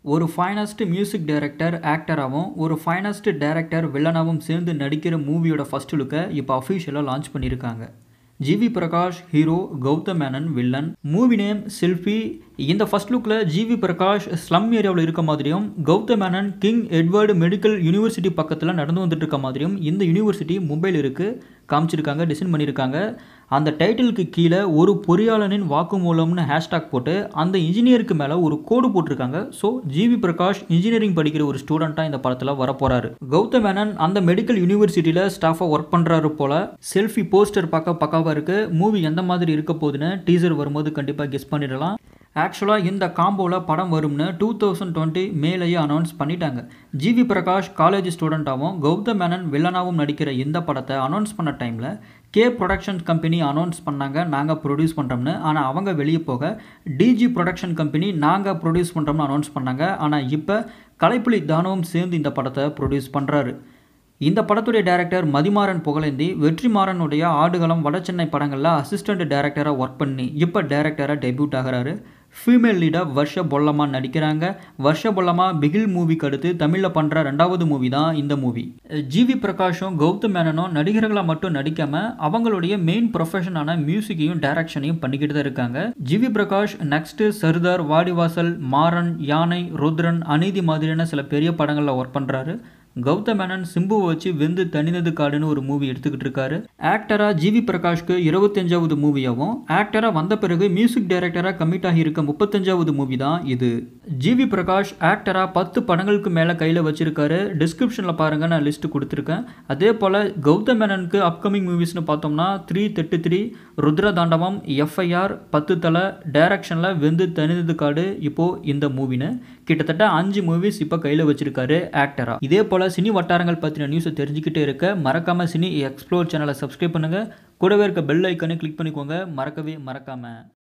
ஒரு finest music director ஆக்டராகவும் ஒரு finest director வில்லனாகவும் சேர்ந்து நடிக்கிற மூவியோட ஃபர்ஸ்ட் லுக்கை இப்போ அஃபிஷியலாக லான்ச் பண்ணியிருக்காங்க G V Prakash hero Gautham Menon villain movie name selfie இந்த ஃபர்ஸ்ட் லுக்கில் ஜிவி பிரகாஷ் ஸ்லம் ஏரியாவில் இருக்க மாதிரியும் Gautham Menon King Edward medical university பக்கத்தில் நடந்து வந்துட்டு இருக்க மாதிரியும் இந்த யூனிவர்சிட்டி மும்பையில் இருக்குது காமிச்சிருக்காங்க டிசைன் பண்ணியிருக்காங்க அந்த டைட்டிலுக்கு கீழே ஒரு பொறியாளனின் வாக்குமூலம்னு ஹேஷ்டாக் போட்டு அந்த இன்ஜினியருக்கு மேலே ஒரு கோடு போட்டிருக்காங்க ஸோ ஜிவி பிரகாஷ் இன்ஜினியரிங் படிக்கிற ஒரு ஸ்டூடெண்ட்டாக இந்த படத்தில் வரப்போகிறாரு கௌதம் மேனன் அந்த மெடிக்கல் யூனிவர்சிட்டியில் ஸ்டாஃபாக ஒர்க் பண்ணுறாரு போல் செல்ஃபி போஸ்டர் பார்க்க பக்காவாக இருக்குது மூவி எந்த மாதிரி இருக்க போகுதுன்னு டீசர் வரும்போது கண்டிப்பாக கெஸ் பண்ணிடலாம் ஆக்சுவலாக இந்த காம்போவில் படம் வரும்னு டூ தௌசண்ட் டுவெண்ட்டி மேலேயே அனௌன்ஸ் பண்ணிட்டாங்க ஜிவி பிரகாஷ் காலேஜ் ஸ்டூடெண்ட்டாகவும் கௌதம் மேனன் வில்லனாகவும் நடிக்கிற இந்த படத்தை அனௌன்ஸ் பண்ண டைமில் கே ப்ரொடக்ஷன் கம்பெனி அனௌன்ஸ் பண்ணாங்க நாங்கள் ப்ரொடியூஸ் பண்ணுறோம்னு ஆனால் அவங்க வெளியே போக டிஜி ப்ரொடக்ஷன் கம்பெனி நாங்கள் ப்ரொடியூஸ் பண்ணுறோம்னு அனௌன்ஸ் பண்ணாங்க ஆனால் இப்போ கலைப்புலி தானவும் சேர்ந்து இந்த படத்தை ப்ரொடியூஸ் பண்ணுறாரு இந்த படத்துடைய டைரக்டர் மதிமாறன் புகழேந்தி வெற்றிமாறனுடைய ஆடுகளம் வடசென்னை படங்களில் அசிஸ்டண்ட் டைரக்டராக ஒர்க் பண்ணி இப்போ டைரக்டராக டெபியூட் ஆகிறாரு ஃபீமேல் லீடாக வர்ஷ பொல்லமா நடிக்கிறாங்க வர்ஷ பொல்லமா பிகில் மூவிக்கு அடுத்து தமிழில் பண்ணுற ரெண்டாவது மூவி தான் இந்த மூவி ஜிவி பிரகாஷும் கௌதம் மேனனும் நடிகர்களாக மட்டும் நடிக்காமல் அவங்களுடைய மெயின் ப்ரொஃபஷனான மியூசிக்கையும் டைரக்ஷனையும் பண்ணிக்கிட்டு தான் இருக்காங்க ஜிவி பிரகாஷ் நெக்ஸ்ட்டு சர்தார் வாடிவாசல் மாறன் யானை ருத்ரன் அநீதி மாதிரியான சில பெரிய படங்களில் ஒர்க் பண்ணுறாரு கௌதம் மேனன் சிம்புவை வச்சு வெந்து தனினது காடுன்னு ஒரு மூவி எடுத்துக்கிட்டு இருக்காரு ஆக்டரா ஜிவி பிரகாஷ்க்கு இருபத்தஞ்சாவது மூவியாகவும் ஆக்டரா வந்த பிறகு மியூசிக் டைரக்டராக கமிட் ஆகி இருக்க முப்பத்தஞ்சாவது மூவி தான் இது ஜிவி பிரகாஷ் ஆக்டரா பத்து படங்களுக்கு மேலே கையில் வச்சிருக்காரு டிஸ்கிரிப்ஷனில் பாருங்கள் நான் லிஸ்ட் கொடுத்துருக்கேன் அதே போல் கௌதம் மேனனுக்கு அப்கமிங் மூவிஸ்னு பார்த்தோம்னா த்ரீ தேர்ட்டி த்ரீ ருத்ர தாண்டவம் எஃப்ஐஆர் பத்து தலை டைரக்ஷனில் வெந்து தனினது காடு இப்போது இந்த மூவின்னு கிட்டத்தட்ட அஞ்சு மூவிஸ் இப்போ கையில் வச்சிருக்காரு ஆக்டரா இதே போல் சினி வட்டாரங்கள் பற்றின நியூஸை தெரிஞ்சுக்கிட்டே இருக்க மறக்காமல் சினி எக்ஸ்ப்ளோர் சேனலை சப்ஸ்கிரைப் பண்ணுங்கள் கூடவே இருக்க பெல் ஐக்கனை கிளிக் பண்ணிக்கோங்க மறக்கவே மறக்காமல்